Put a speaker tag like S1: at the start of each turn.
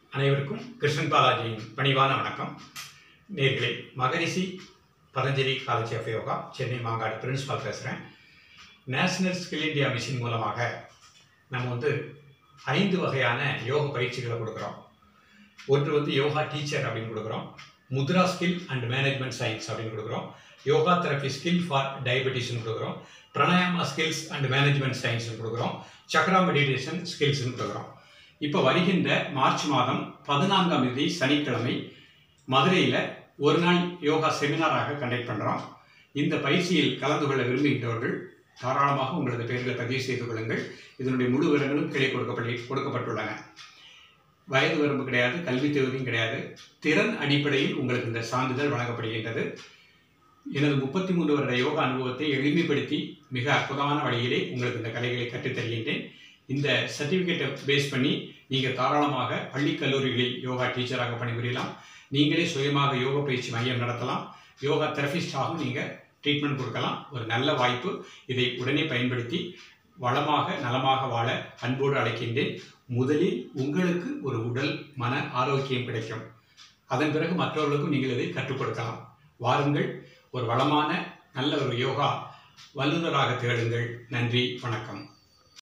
S1: அனைவருக்கும் கிருஷ்ணன் பாலாஜியின் பணிவான வணக்கம் நேர்களே Maharishi Patanjali college of yoga Chennai Mangadu principal பேசுகிறேன் நேஷனல் ஸ்கில் இந்தியா மிஷின் மூலமாக நம்ம வந்து ஐந்து வகையான யோக பயிற்சிகளை கொடுக்குறோம் ஒன்று வந்து யோகா டீச்சர் அப்படின்னு கொடுக்குறோம் mudra skill and management science அப்படின்னு கொடுக்குறோம் யோகா தெரப்பி ஸ்கில் ஃபார் டயபெட்டிஸ்னு கொடுக்குறோம் பிரணாயாமா ஸ்கில்ஸ் அண்ட் மேனேஜ்மெண்ட் சயின்ஸ்னு கொடுக்குறோம் சக்ரா மெடிடேஷன் ஸ்கில்ஸ்னு கொடுக்குறோம் இப்போ வருகின்ற மார்ச் மாதம் பதினான்காம் தேதி சனிக்கிழமை மதுரையில் ஒரு நாள் யோகா செமினாராக கண்டக்ட் பண்ணுறோம் இந்த பயிற்சியில் கலந்து கொள்ள விரும்புகின்றவர்கள் தாராளமாக உங்களது பெயர்களை பதிவு செய்து கொள்ளுங்கள் இதனுடைய முழு விவரங்களும் கீழே கொடுக்கப்பட்டு கொடுக்கப்பட்டுள்ளன வயது வரம்பு கிடையாது கல்வி தகுதியும் கிடையாது திறன் அடிப்படையில் உங்களுக்கு இந்த சான்றிதழ் வழங்கப்படுகின்றது எனது முப்பத்தி மூன்று வருட யோகா அனுபவத்தை எளிமைப்படுத்தி மிக அற்புதமான வழியிலே உங்களுக்கு இந்த கலைகளை கற்றுத் தருகின்றேன் இந்த சர்டிஃபிகேட்டை பேஸ் பண்ணி நீங்கள் தாராளமாக பள்ளி கல்லூரிகளில் யோகா டீச்சராக பணிபுரியலாம் நீங்களே சுயமாக யோகா பயிற்சி மையம் நடத்தலாம் யோகா தெரபிஸ்டாகவும் நீங்கள் ட்ரீட்மெண்ட் கொடுக்கலாம் ஒரு நல்ல வாய்ப்பு இதை உடனே பயன்படுத்தி வளமாக நலமாக வாழ அன்போடு அழைக்கின்றேன் முதலில் உங்களுக்கு ஒரு உடல் மன ஆரோக்கியம் கிடைக்கும் அதன் பிறகு மற்றவர்களுக்கும் நீங்கள் இதை கற்றுக் கொடுக்கலாம் வாருங்கள் ஒரு வளமான நல்ல ஒரு யோகா வல்லுநராக திகழுங்கள் நன்றி வணக்கம்